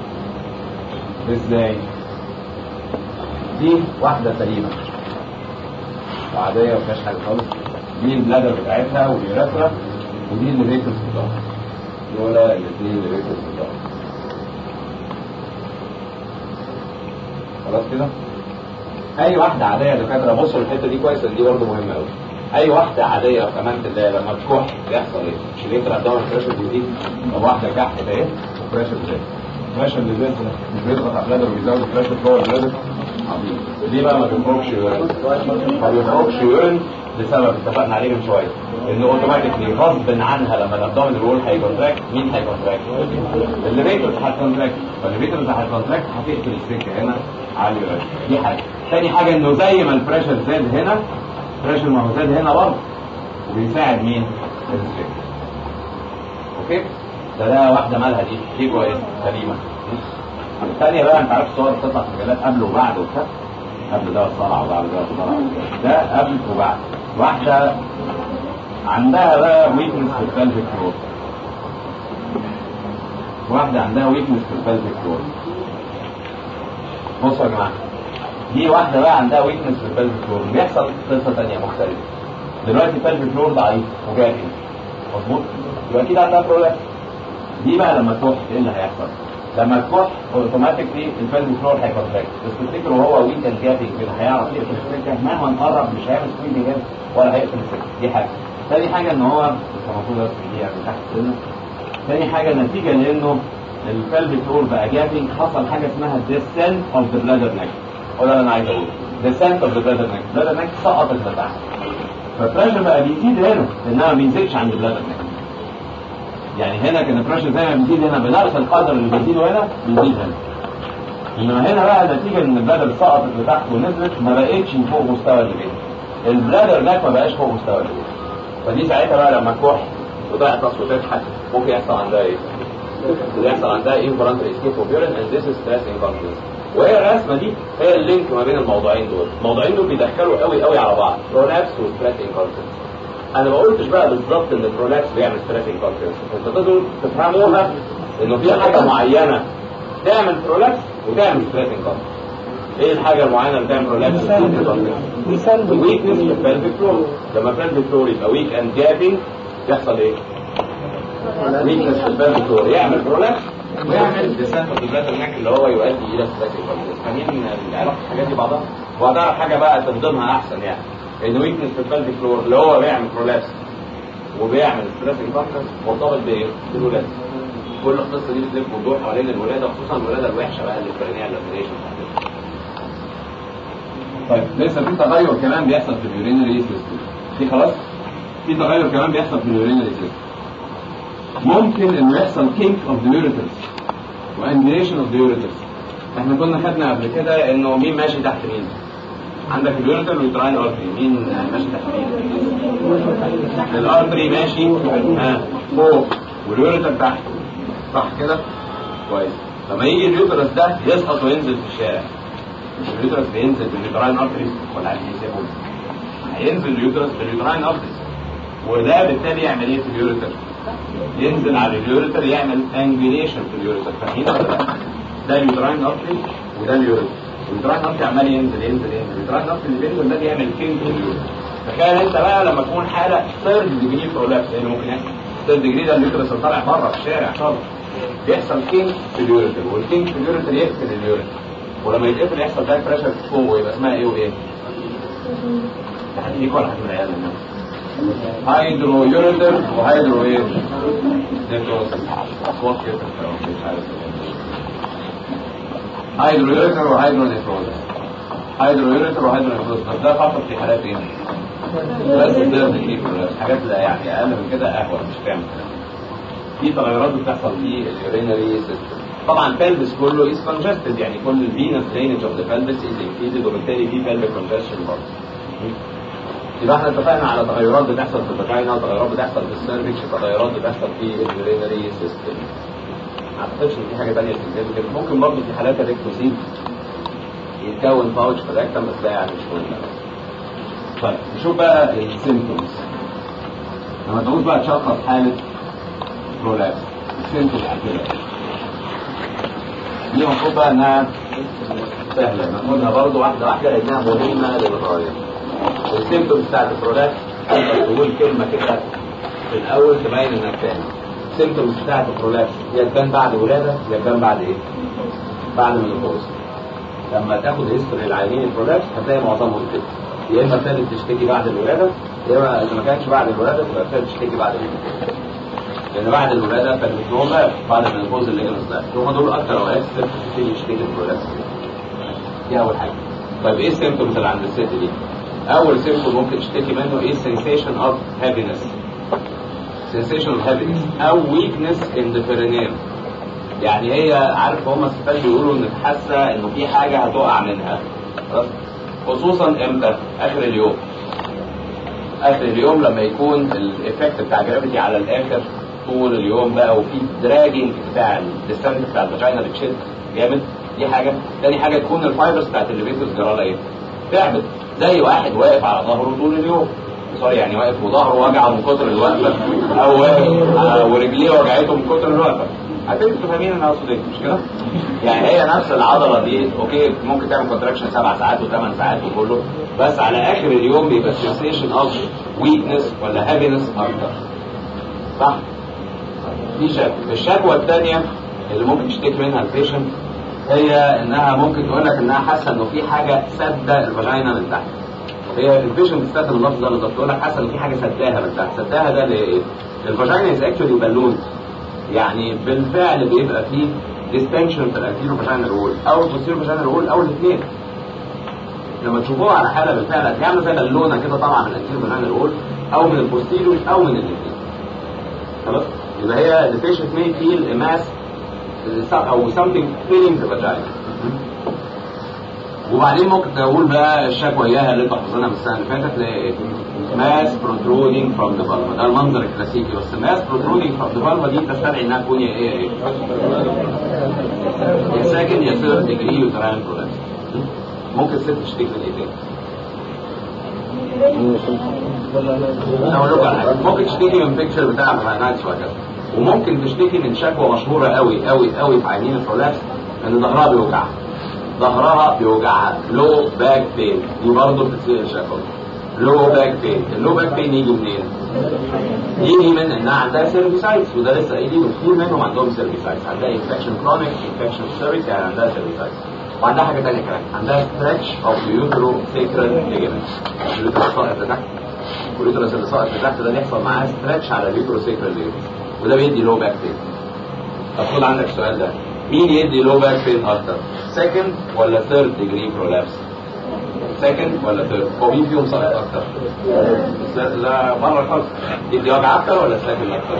ازاي؟ دي واحدة سليمة وعادية ومفيهاش حاجة خالص دي البلادر بتاعتها واليوريثرا ودي اللي ريتس بتاعها دول الاثنين اللي ريتس بتاعها خلاص كده اي واحده عاديه يا دكاتره بصوا الحته دي كويس دي برضه مهمه قوي اي واحده عاديه في امان الله لما تكح بيحصل ايه؟ مش اللي عندها بريشر بيزيد طب واحده كحت اهي وبريشر بيزيد بريشر بيزيد مش بيضغط على البلادر وبيزود البريشر جوه البلادر عظيم ليه بقى ما بيخرجش يورين؟ ما بيخرجش يورين لسبب اتفقنا عليه من شويه ان اوتوماتيكلي غصب عنها لما الابدومين رول هيكونتراكت مين هيكونتراكت؟ الليفيتور هيكونتراكت فالليفيتور هيكونتراكت هتقفل السكه هنا على اليورين دي حاجه تاني حاجه انه زي ما البريشر زاد هنا البريشر ما هو زاد هنا برضه وبيساعد مين؟ السكه اوكي؟ ده ده واحده مالها دي دي كويسه سليمه الثانيه بقى انت عارف الصور بتطلع في مجلات قبل وبعد وبتاع قبل ده الصلع وبعد ده الصلع ده قبل وبعد واحدة عندها بقى ويكنس في البلفيك فلور واحدة عندها ويكنس في البلفيك فلور بصوا يا جماعة دي واحدة بقى عندها ويكنس في البلفيك فلور بيحصل قصة تانية مختلفة دلوقتي البلفيك فلور ضعيف وجاهز مظبوط يبقى اكيد عندها برولاكس دي بقى لما تروح ايه اللي هيحصل؟ لما تروح اوتوماتيكلي الفيلم فلور هيكونتراكت بس تفتكروا هو ويك اند جابنج كده هيعرف يقفل السكه مهما نقرب مش هيعمل سكوينج جامد ولا هيقفل السكه دي حاجه تاني حاجه ان هو بس المفروض بس دي يعني تحت سنه تاني حاجه نتيجه لانه الفيلم فلور بقى جابنج حصل حاجه اسمها descent of the bladder neck وده اللي انا عايز اقوله descent of the bladder neck bladder neck سقطت لتحت فالبريشر بقى بيزيد هنا انما ما بينزلش عند البلادر neck يعني هنا كان البريشر زي ما بيزيد هنا بنفس القدر اللي بيزيده هنا بيزيد هنا انما هنا بقى نتيجه ان البلادر سقطت لتحت ونزلت ما بقتش فوق مستوى اللي بين البلادر ناك ما بقاش فوق مستوى اللي بين فدي ساعتها بقى لما تكح وتعطس وتضحك ممكن يحصل عندها ايه؟ يحصل عندها انفرانتري اسكيب اوف يورين اند ذيس از ستريس انكونتنس وهي الرسمه دي هي اللينك ما بين الموضوعين دول الموضوعين دول بيدخلوا قوي قوي على بعض برولابس وستريس انكونتنس انا ما قلتش بقى بالظبط ان البرولابس بيعمل ستريس انكونتنس انت تقدروا تفهموها انه في حاجه معينه تعمل برولابس وتعمل ستريس انكونتنس ايه الحاجه المعينه اللي تعمل برولابس ويكنس في البلفيك فلور لما البلفيك فلور يبقى ويك اند جابنج يحصل ايه؟ ويكنس في البلفيك فلور يعمل برولابس ويعمل ديسنت اوف ذا نيك اللي هو يؤدي الى ستريس انكونتنس فاهمين علاقه الحاجات دي بعضها؟ وهتعرف حاجه بقى تنظيمها احسن يعني ان ويكنس في البلفيك فلور اللي هو بيعمل برولابس وبيعمل ستريس انكونتنس مرتبط بايه؟ بالولاده كل القصه دي بتلف وتدور حوالين الولاده خصوصا الولاده الوحشه بقى اللي الفرنيه اللي طيب لسه في تغير كمان بيحصل في اليورينري سيستم دي خلاص في تغير كمان بيحصل في اليورينري سيستم ممكن انه يحصل كينك اوف ذا يوريترز وانجليشن اوف ذا يوريترز احنا كنا خدنا قبل كده انه مين ماشي تحت مين عندك اليوريتر واليوتراين ارتري مين ماشي تحت مين الارتري ماشي ها فوق واليوريتر تحت صح كده كويس لما يجي اليوترس ده يسقط وينزل في الشارع مش اليوترس بينزل باليوتراين ارتريز ولا عايز يسيبه هينزل اليوترس باليوتراين ارتريز وده بالتالي يعمل ايه في اليوريتر؟ ينزل على اليوريتر يعمل انجليشن في اليوريتر فاهمين ولا لا؟ ده اليوتراين ارتري وده اليورين اليوتراين ارتري عمال ينزل ينزل ينزل اليوتراين ارتري اللي بينزل ده بيعمل كينج في اليورين تخيل انت بقى لما تكون حاله ثيرد ديجري برولابس اللي ممكن يحصل ثيرد ديجري ده اليوترس اللي طالع بره في الشارع خالص بيحصل كينج في اليوريتر والكينج في اليوريتر يقفل اليوريتر ولما يتقفل يحصل باك بريشر فوق ويبقى اسمها ايه وايه؟ ليك ولا حد من العيال هايدرو يوريتر وهايدرو ايه؟ نيكروس اصوات كده مش عارف هايدرو يوريتر وهايدرو نيكروز هايدرو يوريتر وهايدرو نيكروز بس ده فقط في حالات ايه؟ بس ده تكليف حاجات لا يعني اقل من كده اهون مش تعمل في تغيرات بتحصل في اليورينري سيستم طبعا pelvis كله is congested يعني كل الفينس drainage of the pelvis is impeded وبالتالي في pelvic congestion برضه يبقى احنا اتفقنا على تغيرات بتحصل في الفاجينا تغيرات بتحصل في السيرفكس تغيرات بتحصل في اليورينري سيستم ما اعتقدش ان في حاجه ثانيه significant ممكن برضه في حالات الريكتوسيل يتكون باوتش في الريكتم بس ده يعني مش مهم طيب نشوف بقى السيمتومز لما تعوز بقى تشخص حاله برولابس السيمتومز كده دي المفروض بقى انها سهله ناخدها برضه واحده واحده لانها مهمه للغايه السيمتومز بتاعت البرولابس تقول كلمه كده في الاول تبين انك فاهم السيمتومز بتاعت البرولابس هي تبان بعد ولاده هي تبان بعد ايه؟ بعد المينوبوز لما تاخد هيستوري العينين البرولابس هتلاقي معظمهم كده يا اما ابتدت تشتكي بعد الولاده يا اما اذا ما كانتش بعد الولاده تبقى ابتدت تشتكي بعد المينوبوز لان بعد الولاده كانت بتنوم بعد المينوبوز اللي جالس هم دول اكتر اوقات الست بتبتدي تشتكي البرولابس دي اول حاجه طيب ايه السيمتومز اللي عند الست دي؟ اول سيمتوم ممكن تشتكي منه ايه sensation of heaviness sensation of heaviness او weakness in the perineum يعني هي عارف هم الستات بيقولوا ان حاسه انه في حاجه هتقع منها خلاص خصوصا امتى اخر اليوم اخر اليوم لما يكون الايفكت بتاع جرافيتي على الاخر طول اليوم بقى وفي دراجنج بتاع الديستنت بتاع الفاجينا بتشد جامد دي حاجه تاني حاجه تكون الفايبرز بتاعت الليفيتوس جرالها ايه تعبت زي واحد واقف على ظهره طول اليوم سوري يعني واقف وظهره وجعه من كتر الوقفه او واقف ورجليه وجعته من كتر الوقفه اكيد انتوا فاهمين انا اقصد ايه مش كده؟ يعني هي نفس العضله دي اوكي ممكن تعمل كونتراكشن سبع ساعات وثمان ساعات وكله بس على اخر اليوم بيبقى سنسيشن اوف ويكنس ولا هابينس اكتر صح؟ دي شكوى الشكوى الثانيه اللي ممكن تشتكي منها البيشنت هي انها ممكن تقول لك انها حاسه انه في حاجه سده الفاجينا من تحت هي البيشنت بتستخدم اللفظ ده بالظبط تقول لك حاسه ان في حاجه سداها من تحت سداها ده ليه؟ الفاجينا از اكشولي بالون يعني بالفعل بيبقى فيه ديستنشن في الانتيرو فاجينال وول او البوستيرو فاجينال وول او الاثنين لما تشوفوها على حاله بالفعل هتلاقيها عامله زي بالونه كده طالعه من الانتيرو فاجينال وول او من البوستيرو او من الاثنين خلاص يبقى هي the patient may feel a mass او something filling the vagina وبعدين ممكن تقول بقى الشكوى اياها اللي انتوا حافظينها من السنه اللي فاتت تلاقي ماس protruding from the vulva ده المنظر الكلاسيكي بس ماس protruding from the vulva دي تستدعي انها تكون يا ايه ايه يا ساكن يا ثيرد ديجري يوتراين برولابس ممكن ست تشتكي من ايه تاني؟ انا اقول لكم على حاجه ممكن تشتكي من بيكتشر بتاع فاينانس وهكذا وممكن تشتكي من شكوى مشهوره قوي قوي قوي في عينين البرولابس ان ظهرها بيوجعها ظهرها بيوجعها لو باك بين دي برضه بتصير شكوى لو باك بين اللو باك بين يجي منين؟ يجي من انها عندها سيرفيسايتس وده لسه قايلين كتير منهم عندهم سيرفيسايتس عندها انفكشن كرونيك انفكشن سيرفيس يعني عندها سيرفيسايتس وعندها حاجه ثانيه كمان عندها ستريتش اوف يوترو سيكرال ليجمنت اليوترو ساقط لتحت واليوترس اللي ساقط لتحت ده بيحصل معاه ستريتش على اليوترو سيكرال ليجمنت وده بيدي لو باك بين طب خد عندك السؤال ده مين يدي لو باك بين اكتر سكند ولا ثيرد ديجري برولابس سكند ولا ثيرد هو مين فيهم ساقط اكتر لا بره خالص يدي وجع اكتر ولا سكند اكتر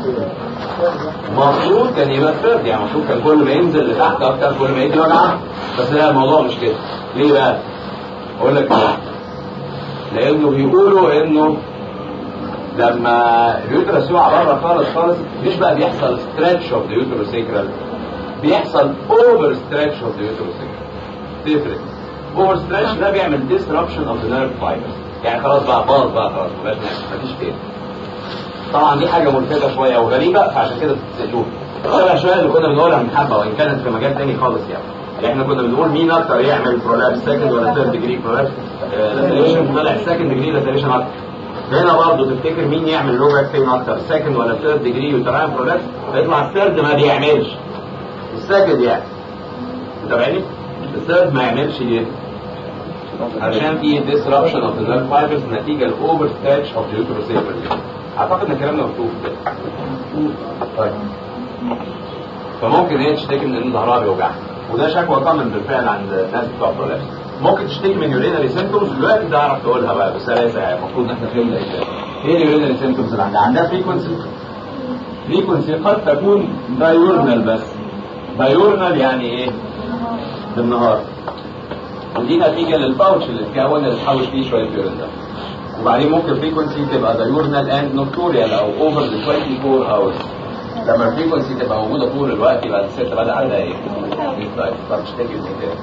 المفروض كان يبقى ثيرد يعني المفروض كان كل ما ينزل لتحت اكتر كل ما يدي وجع بس لا الموضوع مش كده ليه بقى اقول لك ليه لانه بيقولوا انه لما اليوترس يقع بره خالص خالص مش بقى بيحصل ستريتش اوف ذا يوتروسيكرال بيحصل اوفر ستريتش اوف ذا يوتروسيكرال تفرق اوفر ستريتش ده بيعمل disruption اوف ذا نيرف فايبرز يعني خلاص بقى باظ بقى خلاص مبقاش مفيش تاني طبعا دي حاجه ملفتة شويه وغريبه فعشان كده بتسالوه شبه شويه اللي كنا بنقولها من حبه وان كانت في مجال تاني خالص يعني احنا كنا بنقول مين اكتر يعمل برولابس سكند ولا ثيرد ديجري برولابس لاتريشن طلع سكند ديجري لاتريشن اكتر هنا برضه تفتكر مين يعمل لو باك بين اكتر سكند ولا ثيرد ديجري يوتراين برولابس فيطلع الثيرد ما بيعملش السكند يعني متابعني الثيرد ما يعملش ليه عشان في disruption of the nerve fibers نتيجة الاوفر ستاتش اوف the اعتقد ان الكلام ده مكتوب طيب فممكن هي تشتكي من ان ظهرها بيوجعها وده شكوى كومن بالفعل عند الناس بتوع برولابس ممكن تشتكي من يورينري سيمتومز دلوقتي تعرف تقولها بقى بسلاسه يعني المفروض ان احنا فهمنا ايه ايه اليورينري سيمتومز اللي عندها عندها فريكونسي فريكونسي قد تكون دايورنال بس دايورنال يعني ايه بالنهار ودي نتيجه للباوتش اللي اتكون اللي اتحول فيه شويه يورين ده وبعدين ممكن فريكونسي تبقى دايورنال اند نوكتوريال او اوفر ذا 24 اورز لما الفريكونسي تبقى موجوده طول الوقت يبقى الست بدا عندها ايه؟ تقدر تشتكي من ايه؟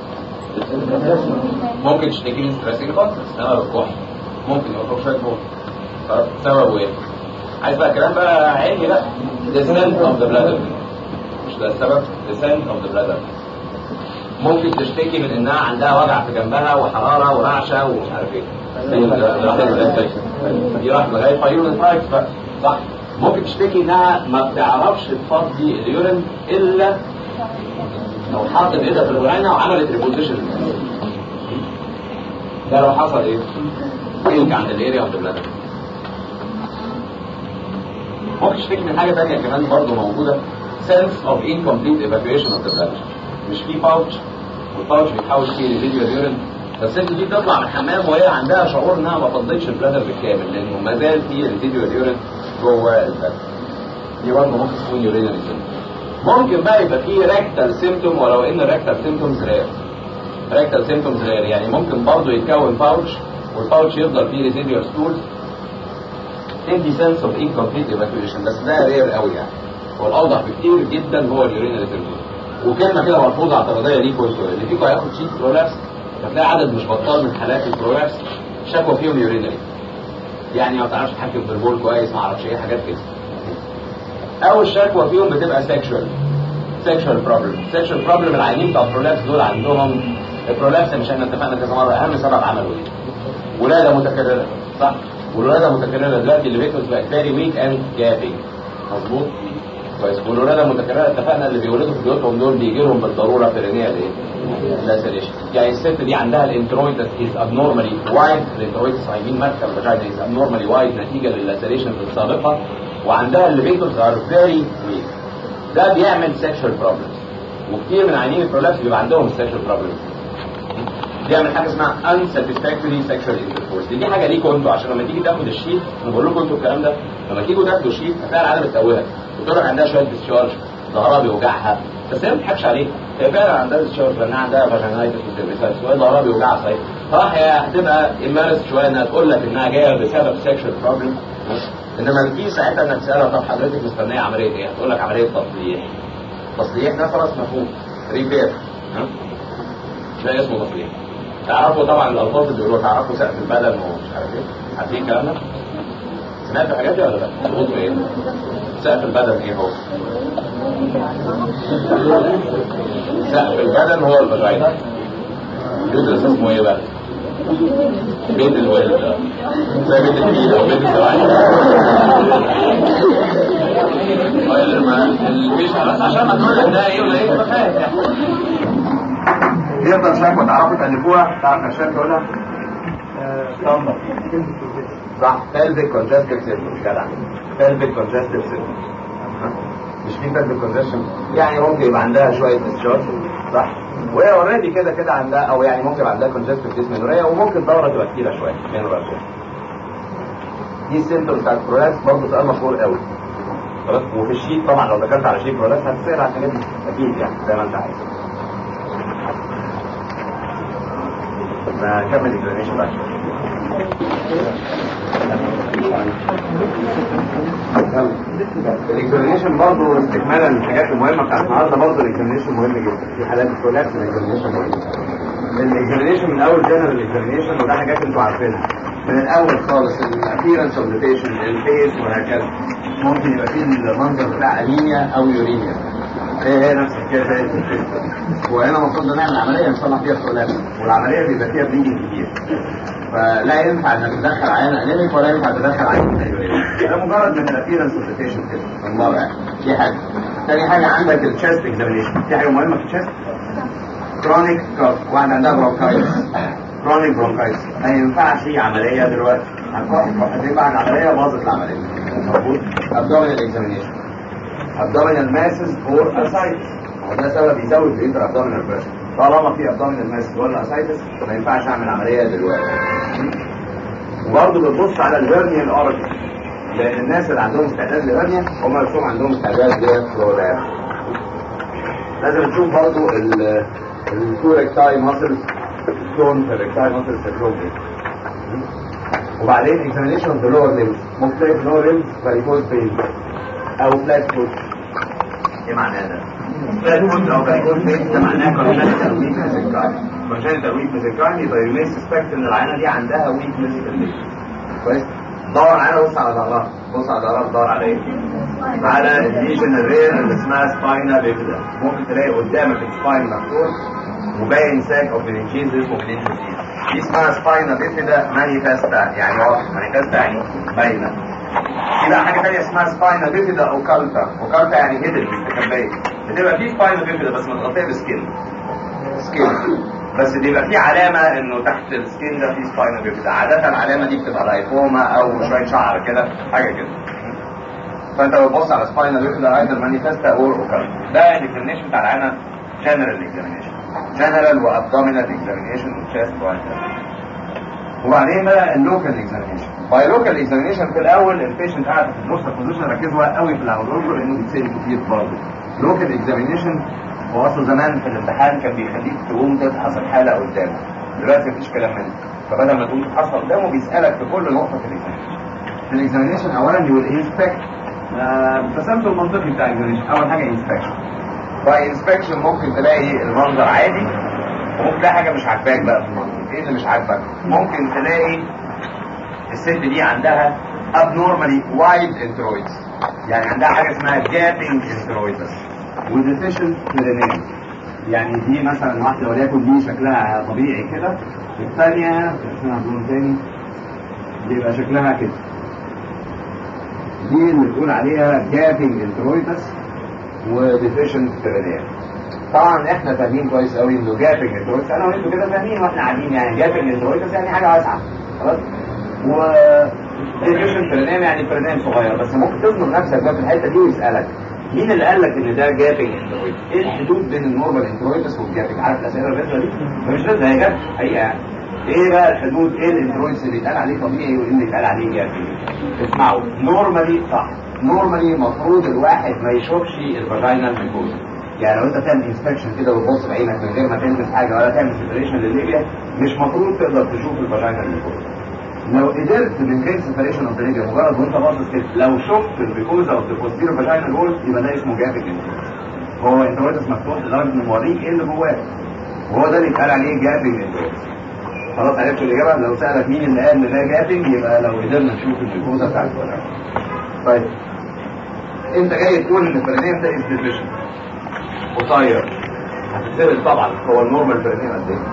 ممكن تشتكي من ستريسنج كونتنس سبب الكحل ممكن يبقى شويه بول سببه ايه؟ عايز بقى كلام بقى علمي بقى descent of the bladder مش ده السبب descent of the bladder ممكن تشتكي من انها عندها وجع في جنبها وحراره ورعشه ومش عارف ايه دي راح لغايه فيورين فايت صح ممكن تشتكي انها ما بتعرفش تفضي اليورين الا لو حطت ايدها في الغرانه وعملت ريبوزيشن ده لو حصل ايه؟ يمكن عند الاريا اوف ذا ممكن تشتكي من حاجه ثانيه كمان برضه موجوده sense of incomplete evacuation of the bladder مش في باوتش والباوتش بيتحول فيه ريزيديو يورين فالست دي بتطلع من الحمام وهي عندها شعور انها ما فضتش البلادر بالكامل لانه ما زال في ريزيديو يورين جوه البلادر دي برضه ممكن تكون يورينري ممكن بقى يبقى في ريكتال سيمتوم ولو ان الريكتال سيمتومز رير ريكتال سيمتومز رير يعني ممكن برضه يتكون باوتش والباوتش يفضل فيه ريزيديو ستولز تدي سنس اوف incomplete evacuation بس ده رير قوي يعني هو الاوضح بكتير جدا هو اليورينري سيمتوم وكلمه كده ملحوظه اعتراضيه ليكوا انتوا اللي فيكم هياخد شيت برولابس هتلاقي عدد مش بطال من حالات البرولابس شكوى فيهم يورينري يعني ما تعرفش تحكم في البول كويس ما اعرفش ايه حاجات كده اول شكوى فيهم بتبقى سيكشوال سيكشوال بروبلم سيكشوال بروبلم العيانين بتوع البرولابس دول عندهم البرولابس مش احنا اتفقنا كذا مره اهم سبب عمله ايه ولاده متكرره صح والولاده متكرره دلوقتي اللي بيتوز بقت فيري ويك اند جابينج مظبوط كويس والولاده متكرره اتفقنا اللي بيولدوا في بيوتهم دول بيجي لهم بالضروره بيرينيال ايه؟ لاسريشن يعني الست دي عندها الانترويد از ابنورمالي وايد الانترويد صايمين مدخل فاجينا از ابنورمالي وايد نتيجه للاسريشن السابقه وعندها الليبيتوز ار فيري ويك ده بيعمل سيكشوال بروبلمز وكتير من عيانين البرولابس بيبقى عندهم سيكشوال بروبلمز بيعمل حاجه اسمها unsatisfactory sexual intercourse دي, دي حاجه ليكم انتوا عشان لما تيجي تاخد الشيت انا بقول لكم انتوا الكلام ده لما تيجوا تاخدوا الشيت هتلاقي العاده بتتوهك بتقول لك عندها شويه ديسشارج ظهرها بيوجعها بس هي ما بتضحكش عليها هي فعلا عندها ديسشارج لانها عندها فاجينايتس وسيرفيسايتس وهي ظهرها بيوجعها صحيح صح هي هتبقى امارس شويه انها تقول لك انها جايه بسبب سيكشوال بروبلم انما في ساعتها انك تسالها طب حضرتك مستنيه عمليه ايه؟ هتقول لك عمليه تصليح تصليح ده خلاص مفهوم ريبير ده اسمه تصليح تعرفوا طبعا الالفاظ اللي بيقولوا تعرفوا سقف البدن ومش عارف ايه عارفين الكلام ده؟ سمعت الحاجات دي ولا لا؟ الوضع ايه؟ سقف البدن ايه هو؟ سقف البدن هو الفاجينا يدرس اسمه ايه بقى؟ بيت الولد زي بيت الفيل او بيت الزواج بس عشان ما تقول لك ده ايه ولا ايه تبقى فاهم يعني يفضل شكوى تعرفوا تألفوها تعرف نشان تقولها صح pelvic congestive syndrome جدع pelvic congestive syndrome مش في pelvic congestion يعني ممكن يبقى عندها شوية discharge صح وهي اوريدي كده كده عندها او يعني ممكن يبقى عندها congestive dysmenorrhea وممكن دورة تبقى كتيرة شوية menorrhea دي السيمتومز بتاعت البرولابس برضه سؤال مشهور قوي خلاص وفي الشيت طبعا لو ذكرت على شيت برولابس هتسأل على الحاجات دي اكيد يعني زي ما انت عايز نكمل الاكسبلانيشن بقى الاكسبلانيشن برضه استكمالا للحاجات المهمه بتاعت النهارده برضه الاكسبلانيشن مهم جدا في حالات الكولابس الاكسبلانيشن مهم الاكسبلانيشن من اول جنرال الاكسبلانيشن وده حاجات انتوا عارفينها من الاول خالص الابيرنس اوف ذا بيشنت الفيس وهكذا ممكن يبقى فيه المنظر بتاع انيميا او يوريميا هي هي نفس الحكايه زي الفيس وهنا المفروض نعمل عمليه نصلح فيها الخلاف والعمليه بيبقى فيها بليدنج كتير فلا ينفع انك تدخل عيان انيميك ولا ينفع تدخل عيان ده مجرد من الابيرنس اوف ذا بيشنت كده من بره يعني دي حاجه تاني حاجه عندك الشيست اكزامينيشن دي حاجه مهمه في الشيست كرونيك واحده عندها برونكايتس كرونيك برونكايتس ما ينفعش عمليه دلوقتي هنروح هتبقى بعد عمليه باظت العمليه موجود ابدومينال اكزامينيشن ابدومينال ماسز اور اسايتس هو ده سبب يزود الانتر ابدومينال بريشر طالما في ابدومينال ماسز ولا اسايتس ما ينفعش اعمل عمليه دلوقتي وبرضه بتبص على الهرنيال اورجن لان الناس اللي عندهم استعداد للهرنيا هم نفسهم عندهم استعداد للفلورات لازم نشوف برضه التو ريكتاي ماسلز تون في الريكتاي ماسلز شكلهم ايه وبعدين اكزامينيشن اوف ذا لور ليمز ممكن تلاقي اللور ليمز فاريكوز بين او فلات فوت ايه معناه ده؟ فلات فوت او فاريكوز بين ده معناه كونجنتال ويكنس الكراين كونجنتال ويكنس الكراين يبقى يو مي سسبكت ان العينه دي عندها ويكنس في الليل كويس دور على بص على ظهرها بص على ظهرها دور على ايه على الليجن الرير اللي اسمها سباينا بيبدا ممكن تلاقي قدامك السباين مفتوح وباين ساك او فينجيز اسمه فينجيز دي اسمها سباينا بيبدا مانيفيستا يعني واضح مانيفيستا يعني باينه في بقى حاجه ثانيه اسمها سباينا بيبدا اوكالتا اوكالتا يعني هيدن مستخبيه بتبقى في سباينا بيبدا بس متغطيه بسكين سكين بس بيبقى في علامة انه تحت السكين ده في سباينا بيبدا عادة العلامة دي بتبقى لايفوما او شوية شعر كده حاجة كده فانت بتبص على سباينا بيبدا ايضا مانيفيستا اور اوكال ده الاكزامينشن بتاع العينة جنرال اكزامينشن جنرال وابدومينال اكزامينشن وتشيست وبعدين بقى اللوكال اكزامينشن باي لوكال اكزامينشن في الاول البيشنت قاعد في النص البوزيشن ركزوا قوي في العموديه لانه بيتسال كتير برضه لوكال اكزامينشن هو اصلا زمان في الامتحان كان بيخليك تقوم تفحص الحاله قدامك دلوقتي مفيش كلام من ده فبدل ما تقوم تفحصها قدامه بيسالك في كل نقطه في الاكزامينشن في الاكزامينشن اولا يقول انسبكت التسلسل المنطقي بتاع الاكزامينشن اول حاجه انسبكشن باي انسبكشن ممكن تلاقي المنظر عادي وممكن تلاقي حاجه مش عاجباك بقى في المنظر ايه اللي مش عاجبك ممكن تلاقي الست دي عندها abnormally wide enteroids يعني عندها حاجه اسمها gaping enteroids وديفيشنت ميلانين يعني دي مثلا واحده وليكن دي شكلها طبيعي كده الثانيه اسمها لون تاني بيبقى شكلها كده دي اللي بتقول عليها جابنج انترويتس وديفيشنت ميلانين طبعا احنا فاهمين كويس قوي انه جابنج انترويتس انا وانتوا كده فاهمين واحنا قاعدين يعني جابنج انترويتس يعني حاجه واسعه خلاص و ديفيشنت ميلانين يعني فرنان صغير بس ممكن تظلم نفسك بقى في الحته دي ويسالك مين اللي قال لك ان ده جابنج انترويد؟ ايه الحدود بين النورمال انترويدس والجابنج؟ عارف الاسئله الرزله دي؟ مش رزله هي جت حقيقه يعني. ايه بقى الحدود؟ ايه الانترويدس اللي يتقال عليه طبيعي وايه اللي يتقال عليه جابنج؟ اسمعوا نورمالي صح نورمالي المفروض الواحد ما يشوفش الفاجينال ميكوزا يعني لو انت تعمل انسبكشن كده وتبص بعينك من غير ما تلمس حاجه ولا تعمل سيبريشن للليبيا مش مفروض تقدر تشوف الفاجينال ميكوزا لو قدرت من غير سيبريشن اوف ذا مجرد وانت باصص كده لو شفت البيكوزا اوف ذا بوستيرو فاجينال وول يبقى ده اسمه جابك انترويتس هو انترويتس مفتوح لدرجه انه موريك ايه اللي جواه وهو ده اللي اتقال عليه جابنج انترويتس خلاص عرفت الاجابه لو سالك مين اللي قال ان ده جابنج يبقى لو قدرنا نشوف البيكوزا بتاعت الفاجينال طيب انت جاي تقول ان الفرنين ده از ديفيشن قصير هتتسال طبعا هو النورمال فرنين قد ايه؟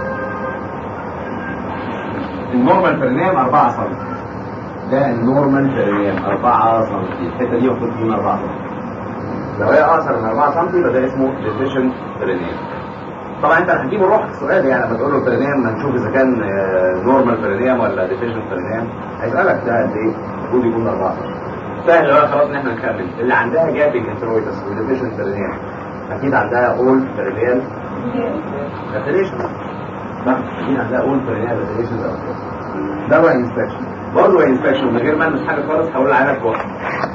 النورمال فرنيم 4 سم ده النورمال فرنيم 4 سم الحته دي المفروض تكون 4 سم لو هي اقصر من 4 سم يبقى ده اسمه ديفيشن فرنيم طبعا انت هتجيب روحك السؤال يعني لما تقول له فرنيم هنشوف اذا كان نورمال فرنيم ولا ديفيشن فرنيم هيسالك ده قد ايه المفروض يكون 4 سم سهل بقى خلاص ان احنا نكمل اللي عندها جابنج انترويتس وديفيشن فرنيم اكيد عندها اول فرنيم لاتريشن صح دي عندها اول فرنيال لاتريشن ده بقى انسبكشن برضه انسبكشن من غير ما البس حاجه خالص هقول لعينك واحد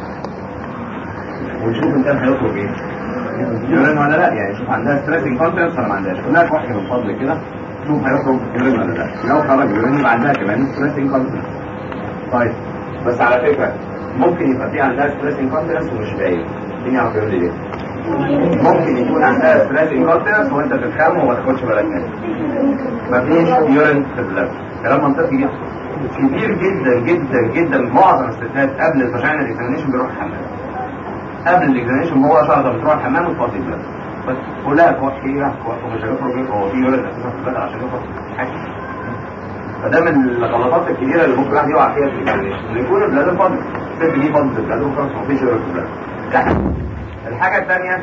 ونشوف ان كان هيطلب ايه يورين ولا لا يعني شوف عندها ستريسنج كونتنس ولا ما عندهاش هناك واحد من فضل كده شوف هيطلب يورين ولا لا لو خرج يورين يبقى عندها كمان ستريسنج كونتنس طيب بس على فكره ممكن يبقى في عندها ستريسنج كونتنس ومش باين مين يعرف يقول لي ليه؟ ممكن يكون عندها ستريسنج كونتنس وانت تفهمه وما تاخدش بالك منه مفيش يورين في البلاد كلام منطقي جدا كتير جدا جدا جدا معظم الستات قبل الفاجينال اكزامينشن بيروح الحمام قبل الاكزامينشن مباشره بتروح الحمام وتفضي البلد بس كلها كحيه ومش هيخرج هو في ولد اساسا في البلد عشان يخرج حاجه فده من الغلطات الكبيره اللي ممكن الواحد يقع فيها في الاكزامينشن ان يكون البلاد فاضي الست دي فاضي البلاد وخلاص مفيش ورق في البلاد الحاجه الثانيه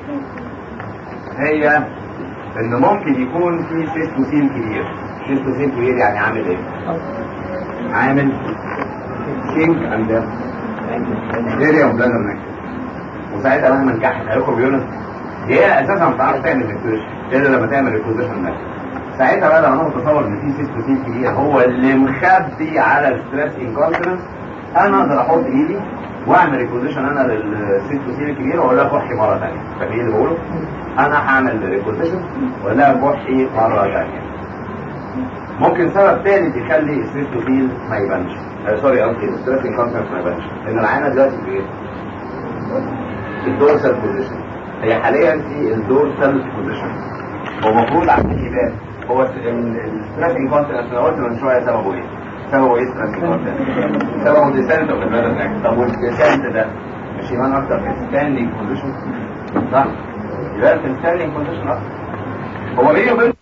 هي ان ممكن يكون في سيستوسين كبير سيستوسين كبير يعني عامل ايه عامل كينج اند اريا وبلادر نكت وساعتها مهما نجحت هيخرج يونس هي اساسا ما بتعرفش تعمل ريكوزيشن الا لما تعمل ريكوزيشن ده ساعتها بقى لما انا متصور ان في سيستوسين كبير هو اللي مخبي على الستريس انكونتنس انا اقدر احط ايدي واعمل ريكوزيشن انا للسيستوسين الكبير واقول لها كحي مره ثانيه فاهمين اللي بقوله؟ انا هعمل ريكوزيشن واقول لها كحي مره ثانيه ممكن سبب ثالث يخلي السيستوفيل ما يبانش آه سوري قصدي الستريس انكونتنس ما يبانش ان العينه دلوقتي في ايه؟ في الدورسال بوزيشن هي حاليا في الدورسال بوزيشن هو المفروض عشان يبان هو الستريس انكونتنس انا قلت من شويه سببه ايه؟ سببه ايه ستريس انكونتنس؟ سببه ديسنت اوف البلد طب والديسنت ده مش يبان اكتر في الستاندينج بوزيشن صح؟ يبان في الستاندينج بوزيشن اكتر هو بيني وبين